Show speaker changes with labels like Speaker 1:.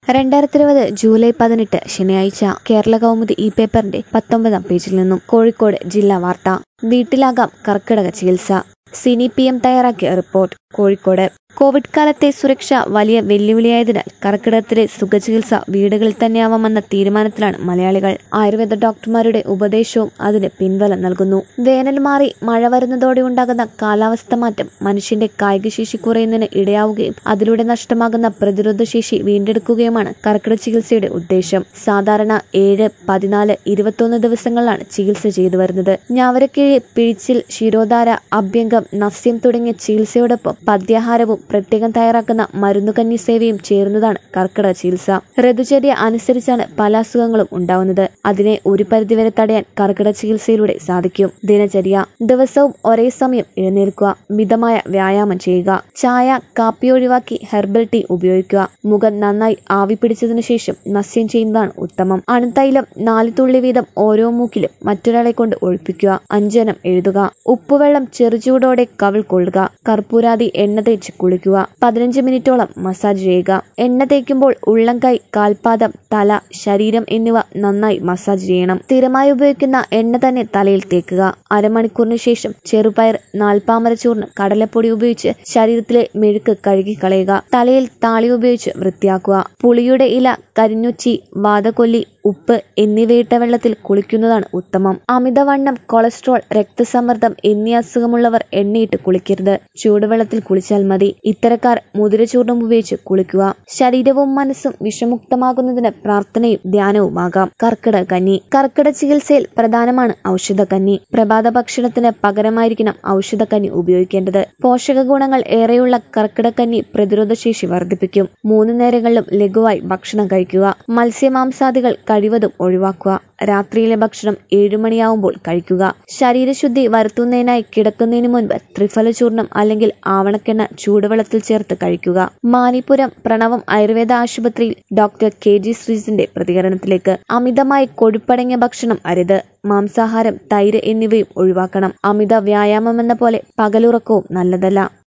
Speaker 1: രണ്ടായിരത്തി ഇരുപത് ജൂലൈ പതിനെട്ട് ശനിയാഴ്ച കേരള കൗമുദി ഈ പേപ്പറിന്റെ പത്തൊമ്പതാം പേജിൽ നിന്നും കോഴിക്കോട് ജില്ലാ വാർത്ത വീട്ടിലാകാം കർക്കിടക ചികിത്സ സിനി പി എം തയ്യാറാക്കിയ റിപ്പോർട്ട് കോഴിക്കോട് കോവിഡ് കാലത്തെ സുരക്ഷ വലിയ വെല്ലുവിളിയായതിനാൽ കർക്കിടകത്തിലെ സുഖചികിത്സ വീടുകളിൽ തന്നെയാവാമെന്ന തീരുമാനത്തിലാണ് മലയാളികൾ ആയുർവേദ ഡോക്ടർമാരുടെ ഉപദേശവും അതിന് പിൻബലം നൽകുന്നു വേനൽ മാറി മഴ വരുന്നതോടെ ഉണ്ടാകുന്ന കാലാവസ്ഥ മാറ്റം മനുഷ്യന്റെ കായികശേഷി കുറയുന്നതിന് ഇടയാവുകയും അതിലൂടെ നഷ്ടമാകുന്ന പ്രതിരോധശേഷി വീണ്ടെടുക്കുകയുമാണ് കർക്കിടക ചികിത്സയുടെ ഉദ്ദേശം സാധാരണ ഏഴ് പതിനാല് ഇരുപത്തൊന്ന് ദിവസങ്ങളിലാണ് ചികിത്സ ചെയ്തു വരുന്നത് ഞാവരക്കിഴി പിഴിച്ചിൽ ശിരോധാര അഭ്യംഗം നസ്യം തുടങ്ങിയ ചികിത്സയോടൊപ്പം പദ്യാഹാരവും പ്രത്യേകം തയ്യാറാക്കുന്ന മരുന്നുകന്നി സേവയും ചേരുന്നതാണ് കർക്കിടക ചികിത്സ ഋതുചര്യ അനുസരിച്ചാണ് പല അസുഖങ്ങളും ഉണ്ടാവുന്നത് അതിനെ ഒരു പരിധിവരെ തടയാൻ കർക്കിടക ചികിത്സയിലൂടെ സാധിക്കും ദിനചര്യ ദിവസവും ഒരേ സമയം എഴുന്നേൽക്കുക മിതമായ വ്യായാമം ചെയ്യുക ചായ കാപ്പി ഒഴിവാക്കി ഹെർബൽ ടീ ഉപയോഗിക്കുക മുഖം നന്നായി ആവി പിടിച്ചതിനു ശേഷം നസ്യം ചെയ്യുന്നതാണ് ഉത്തമം അണുതൈലം നാല് തുള്ളി വീതം ഓരോ മൂക്കിലും മറ്റൊരാളെ കൊണ്ട് ഒഴിപ്പിക്കുക അഞ്ചനം എഴുതുക ഉപ്പുവെള്ളം ചെറുചൂടോടെ കവിൾ കൊള്ളുക കർപ്പൂരാതി എണ്ണ തേച്ച് കുളിക്കുക പതിനഞ്ച് മിനിറ്റോളം മസാജ് ചെയ്യുക എണ്ണ തേക്കുമ്പോൾ ഉള്ളംകൈ കാൽപാദം തല ശരീരം എന്നിവ നന്നായി മസാജ് ചെയ്യണം സ്ഥിരമായി ഉപയോഗിക്കുന്ന എണ്ണ തന്നെ തലയിൽ തേക്കുക അരമണിക്കൂറിന് ശേഷം ചെറുപയർ നാൽപ്പാമര ചൂർന്ന് കടലപ്പൊടി ഉപയോഗിച്ച് ശരീരത്തിലെ മെഴുക്ക് കഴുകി കളയുക തലയിൽ താളി ഉപയോഗിച്ച് വൃത്തിയാക്കുക പുളിയുടെ ഇല കരിഞ്ഞുച്ചി വാതകൊല്ലി ഉപ്പ് എന്നിവയിട്ട വെള്ളത്തിൽ കുളിക്കുന്നതാണ് ഉത്തമം അമിതവണ്ണം കൊളസ്ട്രോൾ രക്തസമ്മർദ്ദം എന്നീ അസുഖമുള്ളവർ എണ്ണയിട്ട് കുളിക്കരുത് ചൂടുവെള്ളത്തിൽ കുളിച്ചാൽ മതി ഇത്തരക്കാർ മുതിരചൂർണം ഉപയോഗിച്ച് കുളിക്കുക ശരീരവും മനസ്സും വിഷമുക്തമാകുന്നതിന് പ്രാർത്ഥനയും ധ്യാനവുമാകാം കർക്കിടക കന്നി കർക്കിടക ചികിത്സയിൽ പ്രധാനമാണ് ഔഷധക്കന്നി പ്രഭാത ഭക്ഷണത്തിന് പകരമായിരിക്കണം ഔഷധക്കന്നി ഉപയോഗിക്കേണ്ടത് പോഷക ഗുണങ്ങൾ ഏറെയുള്ള കർക്കിടക്കന്നി പ്രതിരോധശേഷി വർദ്ധിപ്പിക്കും മൂന്ന് നേരങ്ങളിലും ലഘുവായി ഭക്ഷണം കഴിക്കുക മത്സ്യമാംസാദികൾ കഴിവതും ഒഴിവാക്കുക രാത്രിയിലെ ഭക്ഷണം ഏഴുമണിയാവുമ്പോൾ കഴിക്കുക ശരീരശുദ്ധി വരുത്തുന്നതിനായി കിടക്കുന്നതിന് മുൻപ് ത്രിഫല ചൂർണം അല്ലെങ്കിൽ ആവണക്കെണ്ണ ചൂടുവെള്ളത്തിൽ ചേർത്ത് കഴിക്കുക മാനിപുരം പ്രണവം ആയുർവേദ ആശുപത്രിയിൽ ഡോക്ടർ കെ ജി ശ്രീജിന്റെ പ്രതികരണത്തിലേക്ക് അമിതമായി കൊഴുപ്പടങ്ങിയ ഭക്ഷണം അരുത് മാംസാഹാരം തൈര് എന്നിവയും ഒഴിവാക്കണം അമിത വ്യായാമം എന്ന പോലെ പകലുറക്കവും നല്ലതല്ല